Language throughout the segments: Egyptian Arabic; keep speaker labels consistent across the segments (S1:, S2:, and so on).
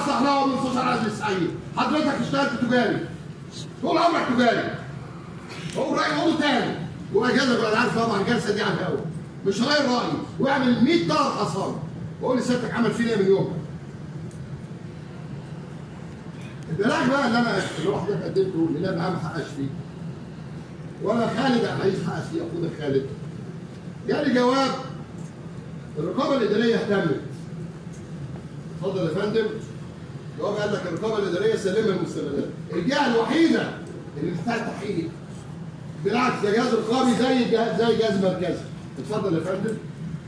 S1: صحراء من مستشار عزمي السعيد حضرتك اشتغلت تجاري طول عمرك تجاري هو راي قوله تاني هو اجازه بقى عارف طبعا الجلسه دي على الهوا مش غير رايي واعمل 100 طلب حصان وقول لي سيادتك عمل فينا ايه من يوم البلاغ بقى اللي انا اللي هو حضرتك قدمته اللي انا ما حققش فيه ولا خالد عايز حقق فيه اخونا خالد جالي جواب الرقابه الاداريه اهتمت اتفضل يا فندم جواب قال لك الرقابه الاداريه سلمها المستندات الجهه الوحيده اللي محتاجه تحقيق بالعكس ده جهاز رقابي زي جهاز زي جهاز مركزي اتفضل يا فندم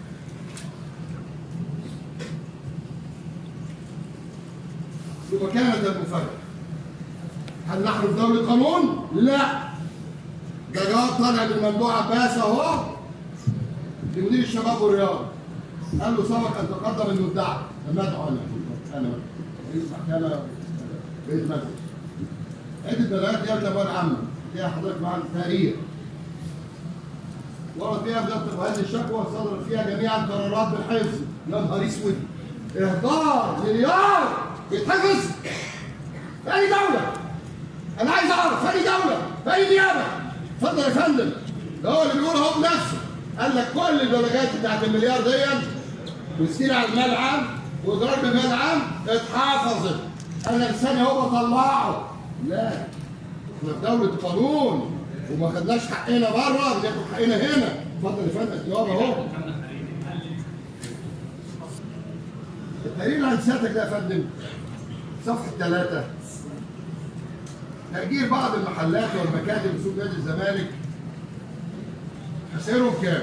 S1: وكانت المفاجاه هل نحن في دوله قانون؟ لا ده جواب طالع من ممدوح عباس اهو لمدير الشباب والرياضه قال له سبق ان تقدم المدعي لم ادعو انا انا رئيس محكمه بيت مجلس عده بلاغات دي قبل ابواب عامه فيها حضرتك مع التاريخ ورد فيها بلغت هذه الشكوى صدر فيها جميعا قرارات بالحفظ يا نهار اسود اهدار مليار يتحفظ في اي دوله انا عايز اعرف في اي دوله في اي نيابه اتفضل يا فندم ده هو اللي بيقول اهو بنفسه قال لك كل البلاغات بتاعت المليار دي وسير على المال العام واضرار بالمال العام اتحفظت انا لساني هو بطلعه لا احنا في دوله قانون وما خدناش حقنا بره بناخد حقنا هنا اتفضل يا فندم الجواب اهو التقرير عن سيادتك ده يا فندم صفحه ثلاثه تأجير بعض المحلات والمكاتب في سوق نادي الزمالك خسائرهم كام؟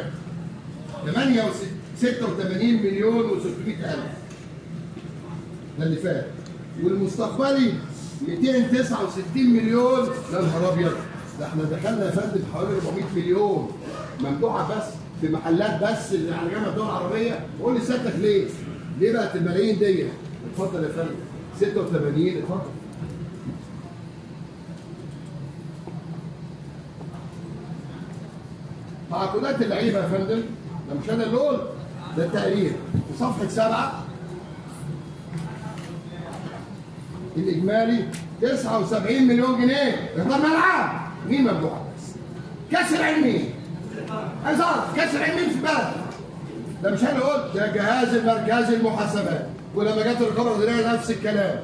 S1: 86 مليون و600 ألف ده اللي فات والمستقبلي 269 مليون يا نهار أبيض ده احنا دخلنا يا فندم حوالي 400 مليون ممدوحة بس في محلات بس اللي على جامعة الدول العربية قول لي سيادتك ليه؟ ليه بقت الملايين دي؟ اتفضل يا فندم 86 اتفضل تعاقدات اللعيبه يا فندم ده مش انا اللي قلت ده التقرير في صفحه سبعه الاجمالي 79 مليون جنيه اهدار ملعب مين ممدوح بس كاس العلمين عايز اعرف كاس العلمين في بلد ده مش انا قلت ده جهاز المركزي المحاسبات ولما جت الرقابه الاداريه نفس الكلام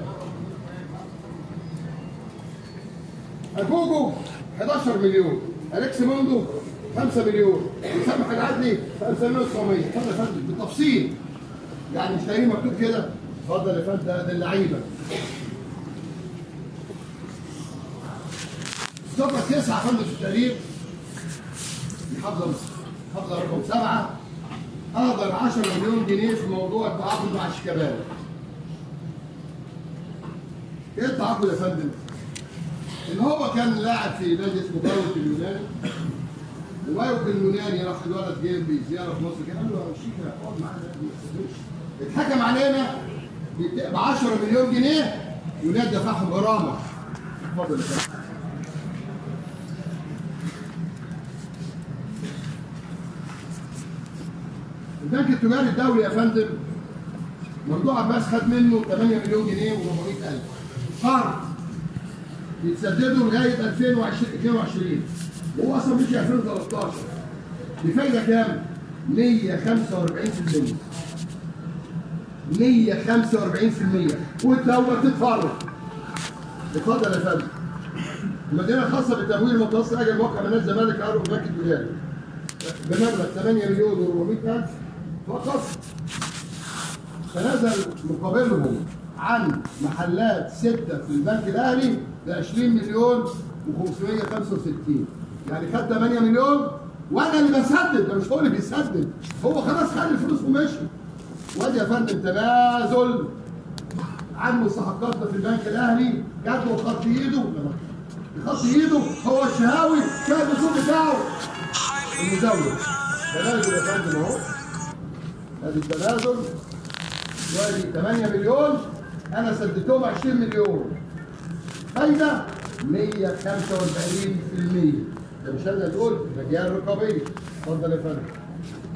S1: اجوجو 11 مليون اليكس موندو 5 مليون وسامح العدلي 5900 اتفضل يا فندم بالتفصيل يعني مش تقريبا مكتوب كده اتفضل يا فندم ده اللعيبه صفحه 9 يا فندم في التقرير محافظه مصر محافظه رقم 7 اقدر 10 مليون جنيه في موضوع التعاقد مع شيكابالا ايه التعاقد يا فندم؟ ان هو كان لاعب في نادي اسمه داروت اليوناني الوايوك اليوناني راح الولد جه بزياره في مصر كده قال له يا شيكا اقعد معانا ما تستنوش اتحكم علينا ب 10 مليون جنيه يونان دفعهم غرامه اتفضل يا فندم البنك التجاري الدولي يا فندم ممدوح عباس خد منه 8 مليون جنيه و400 الف قرض يتسددوا لغايه 2022 وهو اصلا مش 2013 بفايده كام؟ 145% 145% والدوله تتفرج اتفضل يا فندم المدينه الخاصه بالتمويل المتوسط اجل موقع من الزمالك عرض البنك التجاري بمبلغ 8 مليون و400 الف فقط تنازل مقابلهم عن محلات ستة في البنك الأهلي ب 20 مليون و565 يعني خد 8 مليون وأنا اللي بسدد ده مش هو اللي بيسدد هو خلاص خد الفلوس ومشي وادي يا فندم تنازل عن مستحقاتنا في البنك الأهلي جات له خط إيده خط إيده هو الشهاوي كان الرسوم بتاعه المزود تنازل يا فندم أهو ادي التنازل وادي 8 مليون انا سددتهم 20 مليون فايده 145% ده مش انا اللي قلت ده الجهه الرقابيه اتفضل يا فندم